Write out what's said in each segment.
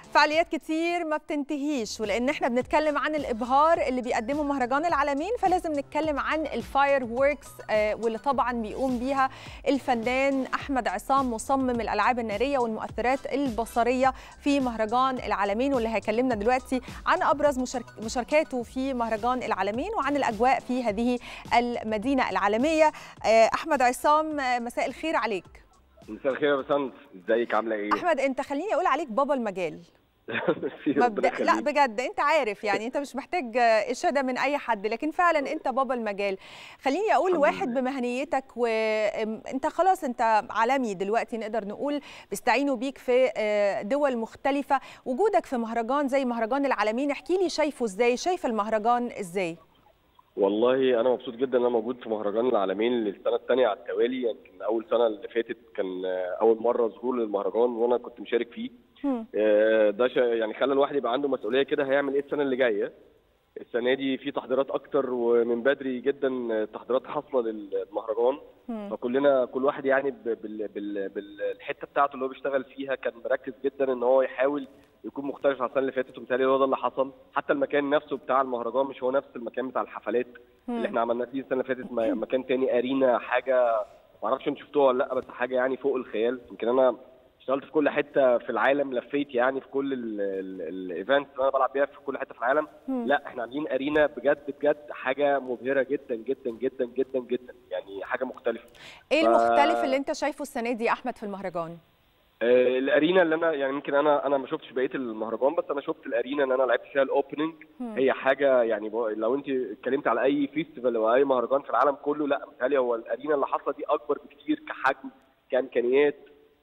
فعاليات كتير ما بتنتهيش ولان احنا بنتكلم عن الابهار اللي بيقدمه مهرجان العالمين فلازم نتكلم عن الفاير ووركس واللي طبعا بيقوم بيها الفنان احمد عصام مصمم الالعاب الناريه والمؤثرات البصريه في مهرجان العالمين واللي هيكلمنا دلوقتي عن ابرز مشارك مشاركاته في مهرجان العالمين وعن الاجواء في هذه المدينه العالميه احمد عصام مساء الخير عليك مساء الخير يا بسنت ازيك عامله ايه احمد انت خليني اقول عليك بابا المجال مبدأ لا بجد انت عارف يعني انت مش محتاج اشاده من اي حد لكن فعلا انت بابا المجال خليني اقول واحد بمهنيتك وانت خلاص انت عالمي دلوقتي نقدر نقول بيستعينوا بيك في دول مختلفه وجودك في مهرجان زي مهرجان العالمين احكي لي شايفه ازاي شايف المهرجان ازاي والله انا مبسوط جدا ان انا موجود في مهرجان العالمين للسنه الثانيه على التوالي يمكن يعني اول سنه اللي فاتت كان اول مره ظهور للمهرجان وانا كنت مشارك فيه ده يعني خلى الواحد يبقى عنده مسؤوليه كده هيعمل ايه السنه اللي جايه السنه دي في تحضيرات اكتر ومن بدري جدا تحضيرات حاصله للمهرجان فكلنا كل واحد يعني بال بال بالحته بتاعته اللي هو بيشتغل فيها كان مركز جدا ان هو يحاول يكون مختلف عن السنه اللي فاتت وبالتالي هو ده اللي حصل حتى المكان نفسه بتاع المهرجان مش هو نفس المكان بتاع الحفلات اللي احنا عملناه فيه السنه اللي فاتت مكان تاني ارينا حاجه ما اعرفش انتوا شفتوها ولا لا بس حاجه يعني فوق الخيال يمكن انا اشتغلت في كل حته في العالم لفيت يعني في كل الايفنتس اللي انا بلعب بيها في كل حته في العالم م. لا احنا عاملين ارينا بجد بجد حاجه مبهره جدا جدا جدا جدا جدا يعني حاجه مختلفه ايه ف... المختلف اللي انت شايفه السنه دي يا احمد في المهرجان آه الارينا اللي انا يعني يمكن انا انا ما شفتش بقيه المهرجان بس انا شفت الارينا اللي انا لعبت فيها الاوبننج هي حاجه يعني لو انت اتكلمت على اي فيستيفال او اي مهرجان في العالم كله لا متهيألي هو الارينا اللي حاصله دي اكبر بكتير كحجم كامكانيات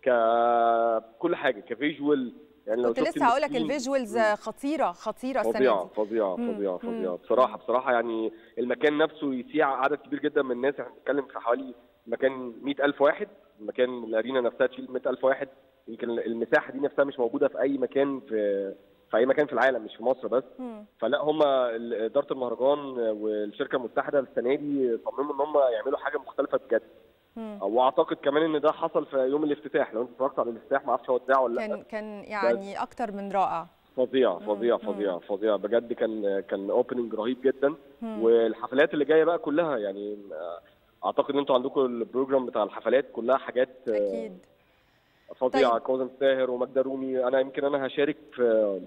ككل حاجه كفيجوال يعني لو كنت لسه هقول لك الفيجوالز خطيره خطيره السنه فظيعه فظيعه فظيعه فظيعه بصراحه بصراحه يعني المكان نفسه يسيع عدد كبير جدا من الناس احنا بنتكلم في حوالي مكان 100000 واحد مكان الارينا نفسها تشيل 100000 واحد يمكن المساحه دي نفسها مش موجوده في اي مكان في في اي مكان في العالم مش في مصر بس م. فلا هم اداره المهرجان والشركه المتحده السنه دي صمموا ان هم يعملوا حاجه مختلفه بجد واعتقد كمان ان ده حصل في يوم الافتتاح لو انت اتفرجت على الافتتاح ما اعرفش هو اتذاع ولا لا كان كان يعني اكتر من رائع فظيع فظيع فظيع فظيع بجد كان كان اوبننج رهيب جدا مم. والحفلات اللي جايه بقى كلها يعني اعتقد ان انتوا عندكم البروجرام بتاع الحفلات كلها حاجات اكيد فظيعه طيب. كوزن ساهر وماجدة رومي انا يمكن انا هشارك في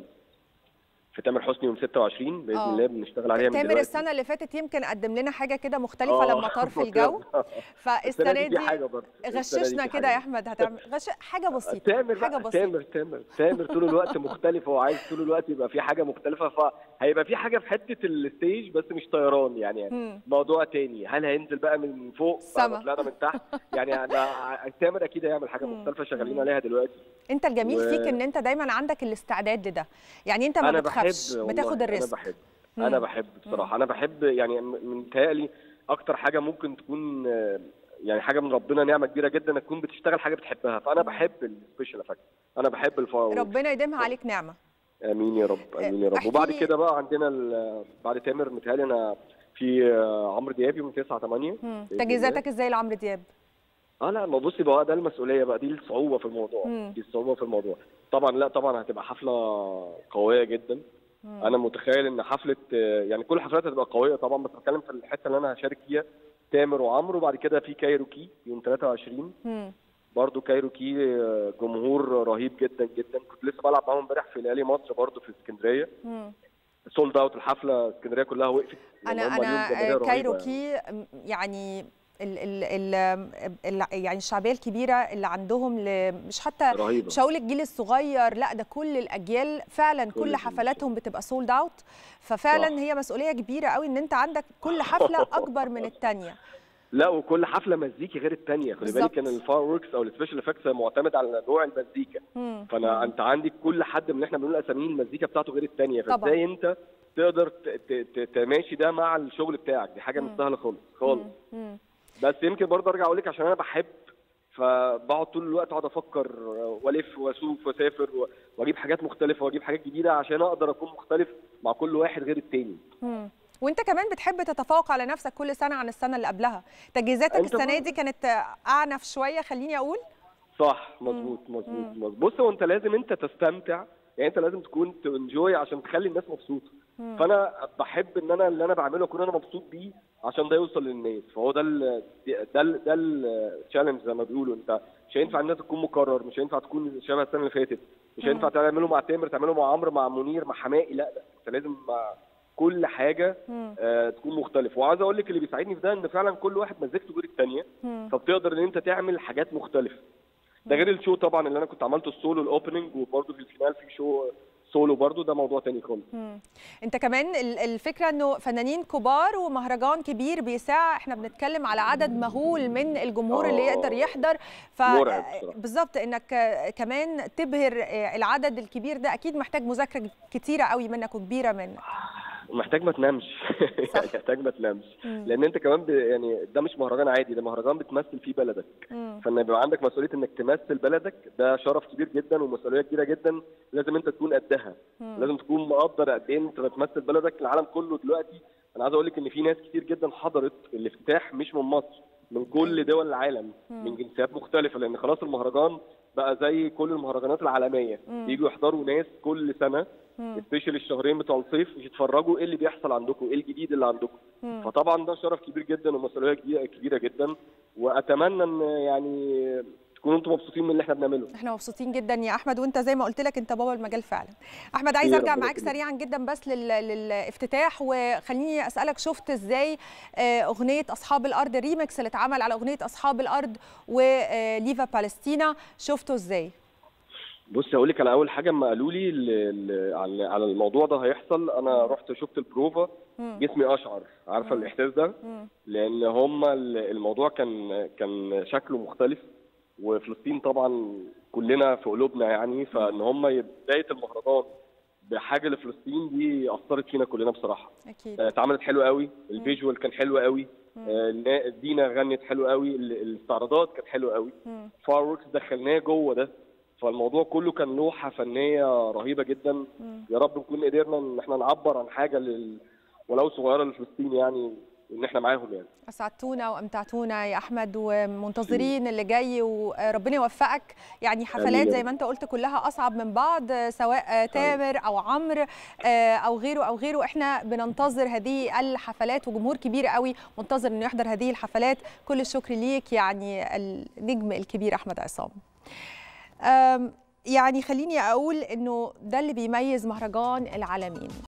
في تامر حسني يوم 26 باذن الله بنشتغل عليها من تامر دلوقتي. السنه اللي فاتت يمكن قدم لنا حاجه كده مختلفه لما طار في الجو فالسنه دي, دي حاجه برضه غششنا كده يا احمد هتعمل غش حاجه بسيطه تامر حاجه بسيطه تامر تامر تامر طول الوقت مختلف هو عايز طول الوقت يبقى في حاجه مختلفه فهيبقى في حاجه في حته الستيج بس مش طيران يعني, يعني موضوع تاني هل هينزل بقى من فوق سما طلعنا من تحت يعني انا تامر اكيد هيعمل حاجه مختلفه شغالين عليها دلوقتي انت الجميل و... فيك ان انت دايما عندك الاستعداد لده يعني انت ما بتخافش بتاخد الريسك انا بحب مم. انا بحب بصراحه انا بحب يعني متهيألي اكتر حاجه ممكن تكون يعني حاجه من ربنا نعمه كبيره جدا انك تكون بتشتغل حاجه بتحبها فانا بحب السبيشال افكت انا بحب الفاور ربنا يديمها عليك نعمه امين يا رب امين يا رب وبعد كده بقى عندنا بعد تامر متهيألي انا في عمرو دياب يوم 9 8 تجهيزاتك ازاي لعمرو دياب؟ اه لا ما بصي بقى ده المسؤوليه بقى دي الصعوبه في الموضوع مم. دي الصعوبه في الموضوع طبعا لا طبعا هتبقى حفله قويه جدا مم. انا متخيل ان حفله يعني كل الحفلات هتبقى قويه طبعا بس بتكلم في الحته اللي انا هشارك فيها تامر وعمرو وبعد كده في كايروكي يوم 23 مم. برضه كايروكي جمهور رهيب جدا جدا كنت لسه بلعب معاهم امبارح في ليالي مصر برضه في اسكندريه سولد اوت الحفله اسكندريه كلها وقفت انا انا كايروكي يعني ال ال ال يعني الشعبيه الكبيره اللي عندهم مش حتى رهيبة. مش هقول الجيل الصغير لا ده كل الاجيال فعلا كل, كل حفلاتهم بتبقى سولد اوت ففعلا صح. هي مسؤوليه كبيره قوي ان انت عندك كل حفله اكبر من الثانيه لا وكل حفله مزيكا غير الثانيه خلي بالك ان الفاير وركس او السبيشال افكتس معتمد على نوع المزيكا مم. فانا مم. انت عندك كل حد من اللي احنا بنقول اساميهم المزيكا بتاعته غير الثانيه فازاي انت تقدر تماشي ده مع الشغل بتاعك دي حاجه مش سهله خالص خالص بس يمكن برضه ارجع اقول لك عشان انا بحب فبقعد طول الوقت اقعد افكر والف واسوق واسافر واجيب حاجات مختلفه واجيب حاجات جديده عشان اقدر اكون مختلف مع كل واحد غير التاني. وانت كمان بتحب تتفوق على نفسك كل سنه عن السنه اللي قبلها تجهيزاتك السنه دي كانت اعنف شويه خليني اقول صح مظبوط مظبوط مظبوط بص هو انت لازم انت تستمتع يعني انت لازم تكون تنجوي عشان تخلي الناس مبسوطه فانا بحب ان انا اللي انا بعمله اكون انا مبسوط بيه عشان ده يوصل للناس فهو ده ال ده ال ده التشالنج زي ما بيقولوا انت مش هينفع ان انت تكون مكرر مش هينفع تكون شبه السنه اللي فاتت مش هينفع تعمله مع تامر تعمله مع عمرو مع منير مع حمائي لا لا انت لازم مع كل حاجه آه تكون مختلفه وعايز اقول لك اللي بيساعدني في ده ان فعلا كل واحد مزجته غير الثانيه فبتقدر ان انت تعمل حاجات مختلفه ده غير الشو طبعا اللي انا كنت عملته السولو الاوبننج وبرده في الفينال في شو سولو برضو ده موضوع تاني خالص انت كمان الفكره انه فنانين كبار ومهرجان كبير بيساع احنا بنتكلم على عدد مهول من الجمهور اللي يقدر يحضر ف بالظبط انك كمان تبهر العدد الكبير ده اكيد محتاج مذاكره كتيره قوي منك وكبيره منك محتاج ما تنامش يعني محتاج ما تنامش لان انت كمان ب... يعني ده مش مهرجان عادي ده مهرجان بتمثل فيه بلدك فان يبقى عندك مسؤوليه انك تمثل بلدك ده شرف كبير جدا ومسؤوليه كبيره جدا لازم انت تكون قدها لازم تكون مقدر قد ايه انت بتمثل بلدك العالم كله دلوقتي انا عايز اقول لك ان في ناس كتير جدا حضرت الافتتاح مش من مصر من كل دول العالم من جنسيات مختلفه لان خلاص المهرجان بقى زي كل المهرجانات العالميه بييجوا يحضروا ناس كل سنه سبيشال الشهرين بتوع الصيف يتفرجوا ايه اللي بيحصل عندكم ايه الجديد اللي عندكم فطبعا ده شرف كبير جدا ومسؤوليه كبيره جدا واتمنى ان يعني تكونوا انتم مبسوطين من اللي احنا بنعمله احنا مبسوطين جدا يا احمد وانت زي ما قلت لك انت بابا المجال فعلا احمد عايز ارجع معاك سريعا جدا بس لل... للافتتاح وخليني اسالك شفت ازاي اغنيه اصحاب الارض الريمكس اللي اتعمل على اغنيه اصحاب الارض وليفا بالستينا شفته ازاي بص هقول لك على اول حاجه اما قالوا لي على الموضوع ده هيحصل انا رحت شفت البروفا جسمي اشعر عارفه الاحساس ده لان هم الموضوع كان كان شكله مختلف وفلسطين طبعا كلنا في قلوبنا يعني فان هم بدايه المهرجان بحاجه لفلسطين دي اثرت فينا كلنا بصراحه اكيد اتعملت حلو قوي الفيجوال كان حلو قوي دينا غنت حلو قوي الاستعراضات كانت حلوه قوي فاوركس دخلناه جوه ده فالموضوع كله كان لوحه فنيه رهيبه جدا مم. يا رب نكون قدرنا ان احنا نعبر عن حاجه لل... ولو صغيره لفلسطين يعني ان احنا معاهم يعني اسعدتونا وامتعتونا يا احمد ومنتظرين اللي جاي وربنا يوفقك يعني حفلات زي ما انت قلت كلها اصعب من بعض سواء تامر او عمرو او غيره او غيره احنا بننتظر هذه الحفلات وجمهور كبير قوي منتظر انه يحضر هذه الحفلات كل الشكر ليك يعني النجم الكبير احمد عصام يعني خليني اقول انه ده اللي بيميز مهرجان العالمين